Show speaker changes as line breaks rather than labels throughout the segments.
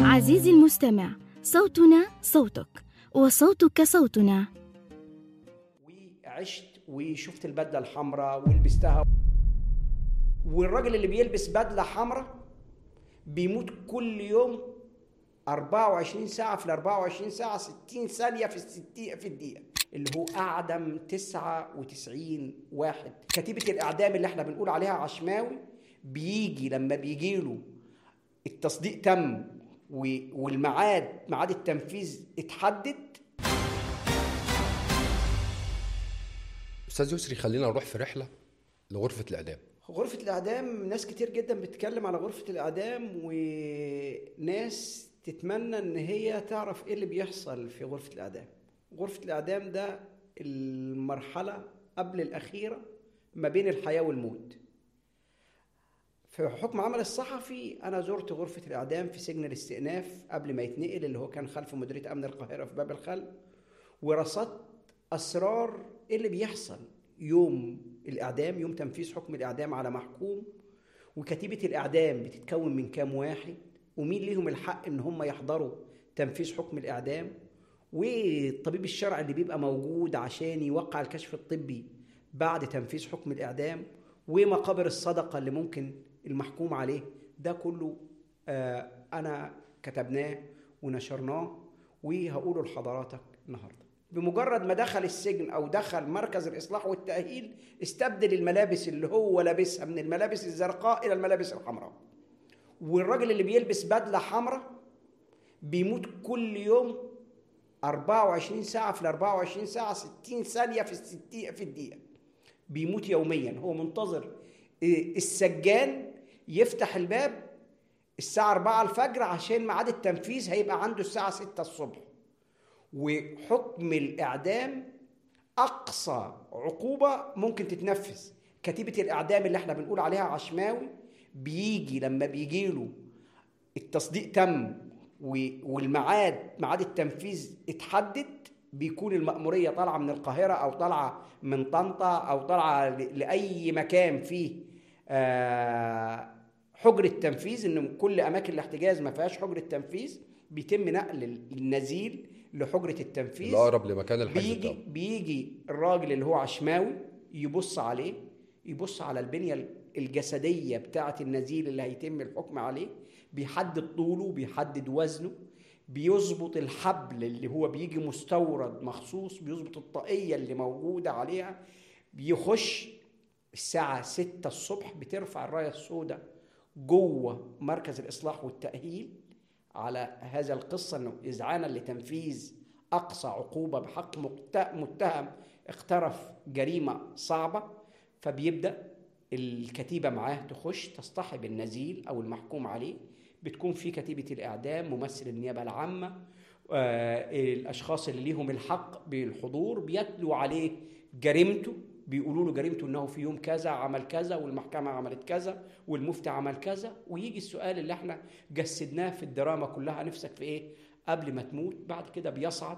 عزيزي المستمع صوتنا صوتك وصوتك صوتنا
وعشت وشفت البدله الحمراء ولبستها والراجل اللي بيلبس بدله حمراء بيموت كل يوم 24 ساعه في ال 24 ساعه 60 ثانيه في الستين في الدقيقه اللي هو اعدم 99 واحد كتيبه الاعدام اللي احنا بنقول عليها عشماوي بيجي لما بيجي له التصديق تم و- والميعاد ميعاد التنفيذ اتحدد
استاذ يسري خلينا نروح في رحله لغرفه الاعدام
غرفة الإعدام ناس كتير جدا بتتكلم على غرفة الإعدام وناس تتمنى إن هي تعرف إيه اللي بيحصل في غرفة الإعدام. غرفة الإعدام ده المرحلة قبل الأخيرة ما بين الحياة والموت. في حكم عمل الصحفي أنا زرت غرفة الإعدام في سجن الاستئناف قبل ما يتنقل اللي هو كان خلف مديرية أمن القاهرة في باب الخل ورصدت أسرار إيه اللي بيحصل يوم الإعدام يوم تنفيذ حكم الإعدام على محكوم وكتيبة الإعدام بتتكون من كام واحد ومين ليهم الحق إن هم يحضروا تنفيذ حكم الإعدام والطبيب الشرعي اللي بيبقى موجود عشان يوقع الكشف الطبي بعد تنفيذ حكم الإعدام ومقابر الصدقة اللي ممكن المحكوم عليه ده كله آه أنا كتبناه ونشرناه وهقوله لحضراتك النهارده بمجرد ما دخل السجن او دخل مركز الاصلاح والتاهيل استبدل الملابس اللي هو لابسها من الملابس الزرقاء الى الملابس الحمراء والراجل اللي بيلبس بدله حمراء بيموت كل يوم 24 ساعه في ال 24 ساعه 60 ثانيه في الستين في الدقيقه بيموت يوميا هو منتظر إيه، السجان يفتح الباب الساعه 4 الفجر عشان ميعاد التنفيذ هيبقى عنده الساعه 6 الصبح وحكم الإعدام أقصى عقوبة ممكن تتنفذ كتيبة الإعدام اللي احنا بنقول عليها عشماوي بيجي لما بيجي له التصديق تم و- والميعاد ميعاد التنفيذ اتحدد بيكون المأمورية طالعة من القاهرة أو طالعة من طنطا أو طالعة ل- لأي مكان فيه آه، حجرة تنفيذ إن كل أماكن الاحتجاز ما فيهاش حجرة تنفيذ بيتم نقل النزيل لحجرة التنفيذ
الاقرب لمكان الحجز
بيجي
بتاعه
بيجي الراجل اللي هو عشماوي يبص عليه يبص على البنية الجسدية بتاعة النزيل اللي هيتم الحكم عليه بيحدد طوله بيحدد وزنه بيظبط الحبل اللي هو بيجي مستورد مخصوص بيظبط الطاقية اللي موجودة عليها بيخش الساعة 6 الصبح بترفع الراية السوداء جوه مركز الإصلاح والتأهيل على هذا القصة أنه إذعانا لتنفيذ أقصى عقوبة بحق مقت- متهم اقترف جريمة صعبة فبيبدأ الكتيبة معاه تخش تصطحب النزيل أو المحكوم عليه بتكون في كتيبة الإعدام ممثل النيابة العامة آه، الأشخاص اللي ليهم الحق بالحضور بيتلو عليه جريمته بيقولوا له جريمته انه في يوم كذا عمل كذا والمحكمه عملت كذا والمفتي عمل كذا ويجي السؤال اللي احنا جسدناه في الدراما كلها نفسك في ايه قبل ما تموت بعد كده بيصعد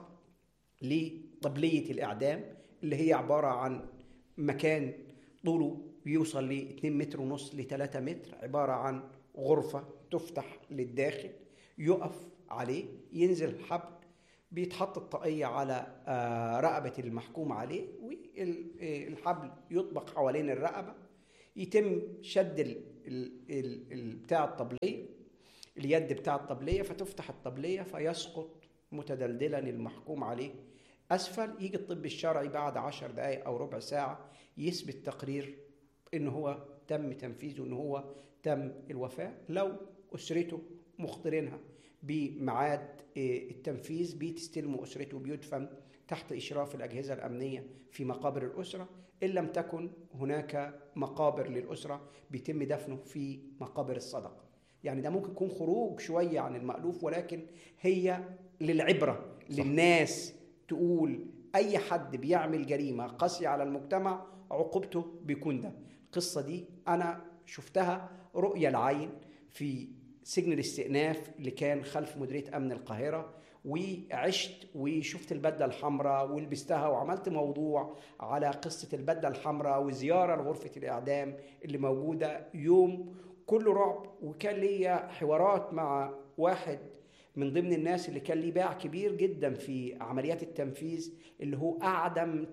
لطبليه الاعدام اللي هي عباره عن مكان طوله بيوصل ل 2 متر ونص ل 3 متر عباره عن غرفه تفتح للداخل يقف عليه ينزل الحبل بيتحط الطاقية على آه، رقبة المحكوم عليه والحبل يطبق حوالين الرقبة يتم شد ال ال ال ال بتاع الطبلية اليد بتاع الطبلية فتفتح الطبلية فيسقط متدلدلا المحكوم عليه أسفل يجي الطب الشرعي بعد عشر دقايق أو ربع ساعة يثبت تقرير إن هو تم تنفيذه إن هو تم الوفاة لو أسرته مخطرينها بميعاد آه، التنفيذ بتستلم أسرته بيدفن تحت إشراف الأجهزة الأمنية في مقابر الأسرة إن لم تكن هناك مقابر للأسرة بيتم دفنه في مقابر الصدقة يعني ده ممكن يكون خروج شوية عن المألوف ولكن هي للعبرة للناس تقول أي حد بيعمل جريمة قاسية على المجتمع عقوبته بيكون ده القصة دي أنا شفتها رؤية العين في سجن الاستئناف اللي كان خلف مديريه امن القاهره وعشت وشفت البدله الحمراء ولبستها وعملت موضوع على قصه البدله الحمراء وزياره لغرفه الاعدام اللي موجوده يوم كله رعب وكان ليا حوارات مع واحد من ضمن الناس اللي كان ليه باع كبير جدا في عمليات التنفيذ اللي هو أعدم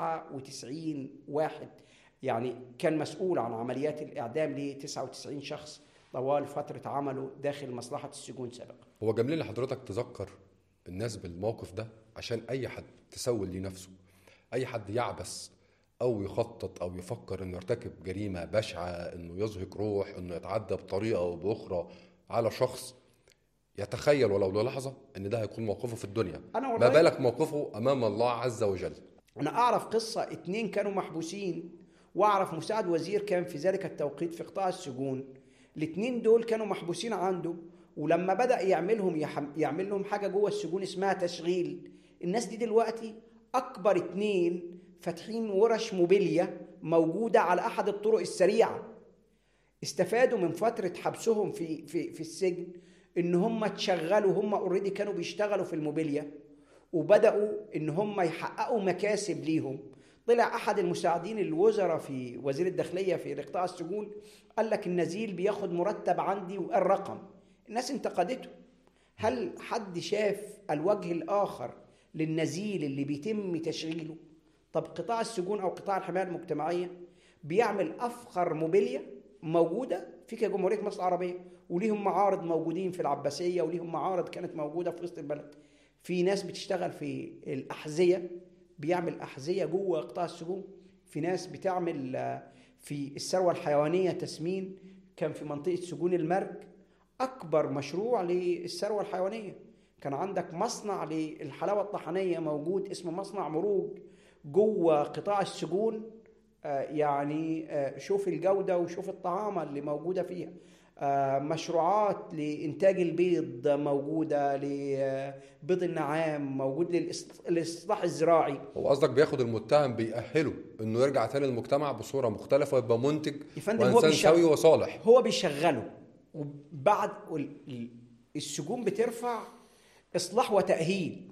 99 واحد يعني كان مسؤول عن عمليات الإعدام ل 99 شخص طوال فترة عمله داخل مصلحة السجون سابقا
هو جميل ان حضرتك تذكر الناس بالموقف ده عشان اي حد تسول ليه نفسه اي حد يعبث او يخطط او يفكر انه يرتكب جريمه بشعه انه يزهق روح انه يتعدى بطريقه او باخرى على شخص يتخيل ولو للحظه ان ده هيكون موقفه في الدنيا
أنا
ما
والله-
بالك موقفه امام الله عز وجل
أنا أعرف قصة اتنين كانوا محبوسين وأعرف مساعد وزير كان في ذلك التوقيت في قطاع السجون الاتنين دول كانوا محبوسين عنده ولما بدأ يعملهم يحم... يعمل لهم حاجة جوه السجون اسمها تشغيل الناس دي دلوقتي أكبر اتنين فاتحين ورش موبيليا موجودة على أحد الطرق السريعة استفادوا من فترة حبسهم في في في السجن ان هم اتشغلوا هم اوريدي كانوا بيشتغلوا في الموبيليا وبداوا ان هم يحققوا مكاسب ليهم طلع احد المساعدين الوزراء في وزير الداخليه في قطاع السجون قال لك النزيل بياخد مرتب عندي وقال رقم الناس انتقدته هل حد شاف الوجه الاخر للنزيل اللي بيتم تشغيله طب قطاع السجون او قطاع الحمايه المجتمعيه بيعمل افخر موبيليا موجوده في جمهوريه مصر العربيه وليهم معارض موجودين في العباسيه وليهم معارض كانت موجوده في وسط البلد في ناس بتشتغل في الاحذيه بيعمل احذيه جوه قطاع السجون في ناس بتعمل آه، في الثروه الحيوانيه تسمين كان في منطقه سجون المرج اكبر مشروع للثروه الحيوانيه كان عندك مصنع للحلاوه الطحنيه موجود اسمه مصنع مروج جوه قطاع السجون آه، يعني آه، شوف الجوده وشوف الطعامه اللي موجوده فيها آه، مشروعات لإنتاج البيض موجودة لبيض النعام موجود للإص- للإصلاح الزراعي
هو قصدك بياخد المتهم بيأهله انه يرجع تاني للمجتمع بصوره مختلفه ويبقى منتج
يا فندم هو
وانسان
بيشتغل.
سوي وصالح
هو بيشغله وبعد وال- ال- السجون بترفع إصلاح وتأهيل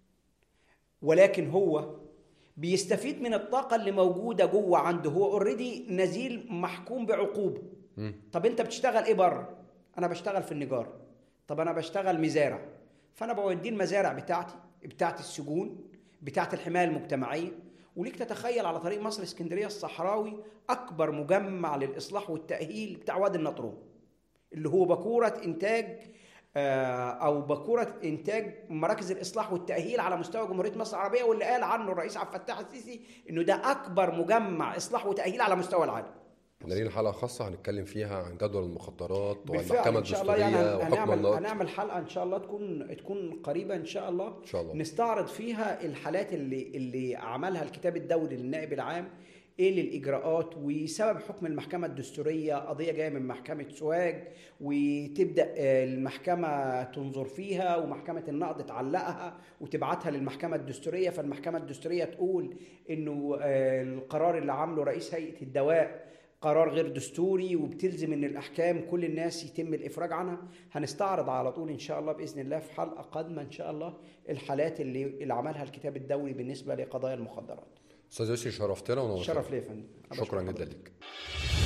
ولكن هو بيستفيد من الطاقة اللي موجودة جوه عنده هو اوريدي نزيل محكوم بعقوبة طب انت بتشتغل ايه بره انا بشتغل في النجارة طب انا بشتغل مزارع فانا بوديه المزارع بتاعتي بتاعت السجون بتاعت الحماية المجتمعية وليك تتخيل على طريق مصر اسكندرية الصحراوي اكبر مجمع للاصلاح والتأهيل بتاع وادي النطرون اللي هو بكورة إنتاج آه، أو بكورة إنتاج مراكز الإصلاح والتأهيل على مستوى جمهورية مصر العربية واللي قال عنه الرئيس عبد الفتاح السيسي إنه ده أكبر مجمع إصلاح وتأهيل على مستوى العالم.
احنا لينا حلقه خاصه هنتكلم فيها عن جدول المخدرات
بالفعل
والمحكمه
إن شاء الله يعني
الدستوريه وحكم
هنعمل
النقد
هنعمل حلقة إن شاء الله تكون تكون قريبة إن شاء الله
ان شاء الله
نستعرض فيها الحالات اللي اللي عملها الكتاب الدولي للنائب العام ايه الاجراءات وسبب حكم المحكمه الدستوريه قضيه جايه من محكمه سوهاج وتبدا آه، المحكمه تنظر فيها ومحكمه النقد تعلقها وتبعتها للمحكمه الدستوريه فالمحكمه الدستوريه تقول انه آه، القرار اللي عامله رئيس هيئه الدواء قرار غير دستوري وبتلزم ان الاحكام كل الناس يتم الافراج عنها هنستعرض على طول ان شاء الله باذن الله في حلقه قادمه ان شاء الله الحالات اللي اللي عملها الكتاب الدولي بالنسبه لقضايا المخدرات
استاذ يوسف شرفتنا ونورتنا
شرف ليا يا فندم أنا
شكرا
بشكر
جدا
حضرتك.
لك